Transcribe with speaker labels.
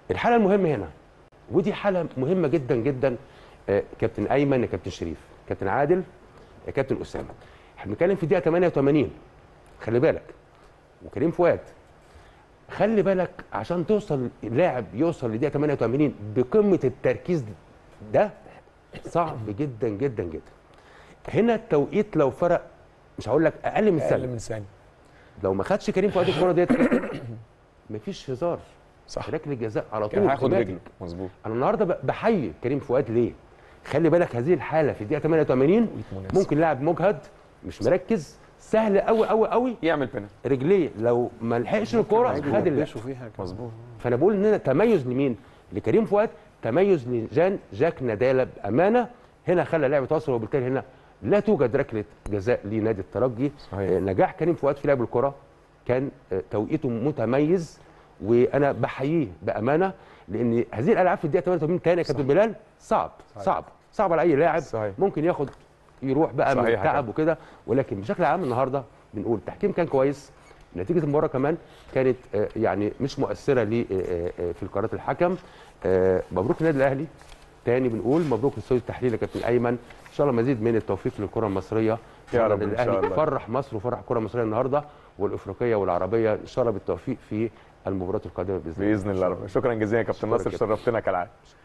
Speaker 1: الحاله المهمه هنا ودي حاله مهمه جدا جدا آه، كابتن ايمن يا كابتن شريف كابتن عادل يا كابتن اسامه احنا بنتكلم في دقيقه 88 خلي بالك وكريم فؤاد خلي بالك عشان توصل اللاعب يوصل لدقيقه 88 بقمه التركيز ده صعب جدا جدا جدا هنا التوقيت لو فرق مش هقول لك اقل من
Speaker 2: اقل
Speaker 1: ثانيه
Speaker 2: من ثانيه
Speaker 1: لو ما خدش كريم فؤاد الكوره ديت مفيش هزار
Speaker 2: صح
Speaker 1: ركله الجزاء على طول
Speaker 3: كان هياخد
Speaker 1: اوتوماتيك.
Speaker 3: رجله مظبوط
Speaker 1: انا النهارده ب- بحيي كريم فؤاد ليه؟ خلي بالك هذه الحاله في الدقيقه 88
Speaker 2: مناسب.
Speaker 1: ممكن لاعب مجهد مش مركز سهل قوي قوي قوي
Speaker 3: يعمل بينالتي
Speaker 1: رجليه لو ما لحقش الكوره خد اللعب
Speaker 4: يلبسوا فيها كمان.
Speaker 3: مظبوط
Speaker 1: فانا بقول ان أنا تميز لمين؟ لكريم فؤاد تميز لجان جاك ندالة بامانه هنا خلى اللعب يتواصل وبالتالي هنا لا توجد ركله جزاء لنادي الترجي
Speaker 3: صحيح.
Speaker 1: آه، نجاح كريم فؤاد في لعب الكره كان آه، توقيته متميز وانا بحييه بامانه لان هذه الالعاب في الدقيقه 88 تاني يا كابتن بلال صعب صعب صعب على اي لاعب
Speaker 3: صحيح.
Speaker 1: ممكن ياخد يروح بقى من
Speaker 3: صحيح يا
Speaker 1: التعب
Speaker 3: كابتن.
Speaker 1: وكده ولكن بشكل عام النهارده بنقول التحكيم كان كويس نتيجه المباراه كمان كانت آه، يعني مش مؤثره لي آه، آه، في القرارات الحكم آه، مبروك النادي الاهلي تاني بنقول مبروك للاستوديو التحليل يا كابتن ايمن ان شاء الله مزيد من التوفيق للكره المصريه
Speaker 3: يا رب
Speaker 1: النادي
Speaker 3: إن شاء
Speaker 1: الاهلي
Speaker 3: الله.
Speaker 1: فرح مصر وفرح الكره المصريه النهارده والافريقيه والعربيه ان شاء الله بالتوفيق في المباراه القادمه باذن الله
Speaker 3: باذن الله رب شكرا جزيلا يا كابتن
Speaker 1: شكراً
Speaker 3: ناصر
Speaker 1: جداً.
Speaker 3: شرفتنا كالعاده